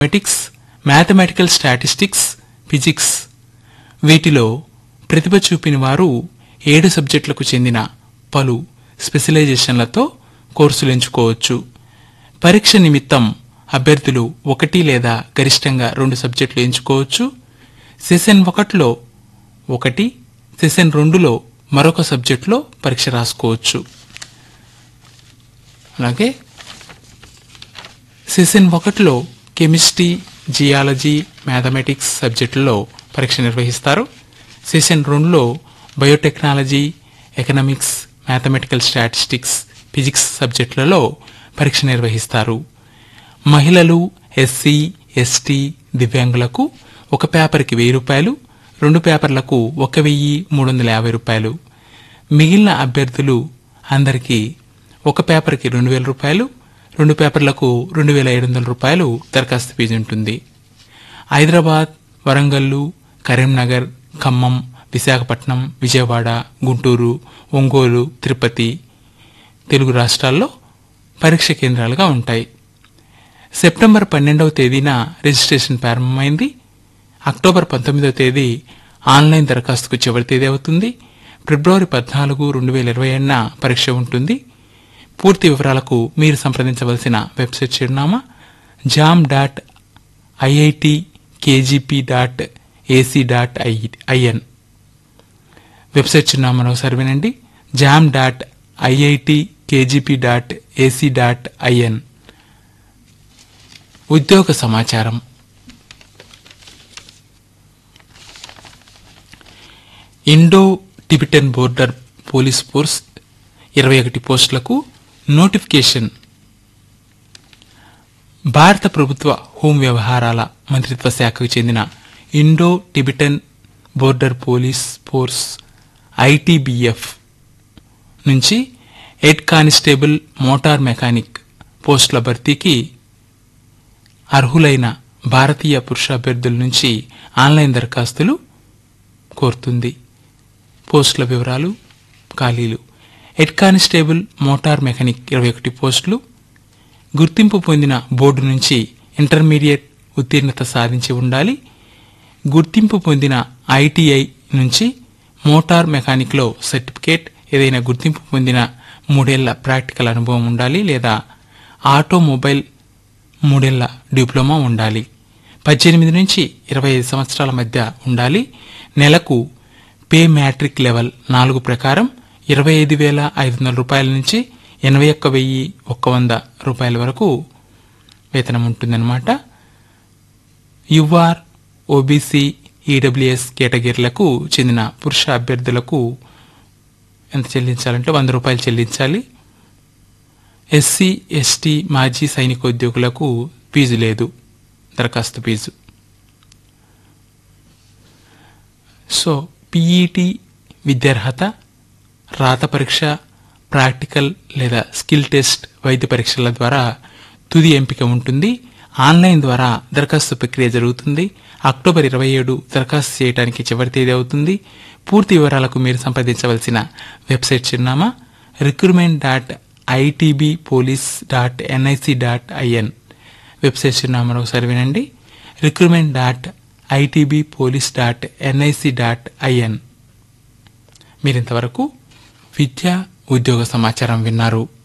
mathematics mathematical statistics physics వీటిలో ప్రతిభ చూపిన వారు ఏడు సబ్జెక్టులకు చెందిన పలు స్పెషలైజేషన్లతో కోర్సులు ఎంచుకోవచ్చు పరీక్ష నిమిత్తం అభ్యర్థులు ఒకటి లేదా గరిష్టంగా రెండు సబ్జెక్టులు ఎంచుకోవచ్చు సెషన్ ఒకటిలో ఒకటి సెషన్ రెండులో మరొక సబ్జెక్టులో పరీక్ష రాసుకోవచ్చు అలాగే సెషన్ ఒకటిలో కెమిస్ట్రీ జియాలజీ మ్యాథమెటిక్స్ సబ్జెక్టుల్లో పరీక్ష నిర్వహిస్తారు సెషన్ రెండులో biotechnology economics mathematical statistics physics సబ్జెక్టులలో పరీక్ష నిర్వహిస్తారు మహిళలు ఎస్సీ ఎస్టీ దివ్యాంగులకు ఒక పేపర్కి వెయ్యి రూపాయలు రెండు పేపర్లకు ఒక వెయ్యి మూడు వందల యాభై రూపాయలు మిగిలిన అభ్యర్థులు అందరికీ ఒక పేపర్కి రెండు వేల రూపాయలు రెండు పేపర్లకు రెండు వేల ఏడు వందల రూపాయలు దరఖాస్తు ఫీజు ఉంటుంది హైదరాబాద్ వరంగల్లు కరీంనగర్ ఖమ్మం విశాఖపట్నం విజయవాడ గుంటూరు ఒంగోలు తిరుపతి తెలుగు రాష్ట్రాల్లో పరీక్ష కేంద్రాలుగా ఉంటాయి సెప్టెంబర్ పన్నెండవ తేదీన రిజిస్ట్రేషన్ ప్రారంభమైంది అక్టోబర్ పంతొమ్మిదవ తేదీ ఆన్లైన్ దరఖాస్తుకు చివరి తేదీ అవుతుంది ఫిబ్రవరి పద్నాలుగు రెండు వేల ఇరవై ఏడున పరీక్ష ఉంటుంది పూర్తి వివరాలకు మీరు సంప్రదించవలసిన వెబ్సైట్ చిరునామా JAM dot IIT KGP dot AC dot IN website చిరునామాను ఒకసారి వినండి JAM dot IIT KGP dot AC dot IN ఉద్యోగ సమాచారం Indo Tibetan border police force ఇరవై ఒకటి పోస్టులకు నోటిఫికేషన్ భారత ప్రభుత్వ హోం వ్యవహారాల మంత్రిత్వ శాఖకు చెందిన Indo Tibetan border police force ITBF నుంచి హెడ్ కానిస్టేబుల్ మోటార్ మెకానిక్ పోస్టుల భర్తీకి అర్హులైన భారతీయ పురుష అభ్యర్థుల నుంచి ఆన్లైన్ దరఖాస్తులు కోరుతుంది పోస్టుల వివరాలు ఖాళీలు హెడ్ కానిస్టేబుల్ మోటార్ మెకానిక్ ఇరవై ఒకటి పోస్టులు గుర్తింపు పొందిన బోర్డు నుంచి ఇంటర్మీడియట్ ఉత్తీర్ణత సాధించి ఉండాలి గుర్తింపు పొందిన ఐటీఐ నుంచి మోటార్ మెకానిక్లో సర్టిఫికేట్ ఏదైనా గుర్తింపు పొందిన మూడేళ్ల ప్రాక్టికల్ అనుభవం ఉండాలి లేదా ఆటోమొబైల్ మూడేళ్ల డిప్లొమా ఉండాలి పద్దెనిమిది నుంచి ఇరవై ఐదు సంవత్సరాల మధ్య ఉండాలి నెలకు పే మ్యాట్రిక్ లెవెల్ నాలుగు ప్రకారం ఇరవై ఐదు వేల ఐదు వందల రూపాయల నుంచి ఎనభై ఒక్క వెయ్యి ఒక్క వంద రూపాయల వరకు వేతనం ఉంటుందన్నమాట యుఆర్ ఓబీసీ ఈడబ్ల్యూఎస్ కేటగిరీలకు చెందిన పురుష అభ్యర్థులకు ఎంత చెల్లించాలంటే వంద రూపాయలు చెల్లించాలి ఎస్సీ ఎస్టీ మాజీ సైనికోద్యోగులకు ఫీజు లేదు దరఖాస్తు ఫీజు సో పీఈటీ విద్యార్హత రాత పరీక్ష ప్రాక్టికల్ లేదా స్కిల్ టెస్ట్ వైద్య పరీక్షల ద్వారా తుది ఎంపిక ఉంటుంది ఆన్లైన్ ద్వారా దరఖాస్తు ప్రక్రియ జరుగుతుంది అక్టోబర్ ఇరవై ఏడు దరఖాస్తు చేయడానికి చివరి తేదీ అవుతుంది పూర్తి వివరాలకు మీరు సంప్రదించవలసిన వెబ్సైట్ చిరునామా recruitment dot ITB police dot NIC dot IN website చిరునామా ఒకసారి వినండి recruitment dot ITB police dot NIC dot IN మీరింతవరకు విద్యా ఉద్యోగ సమాచారం విన్నారు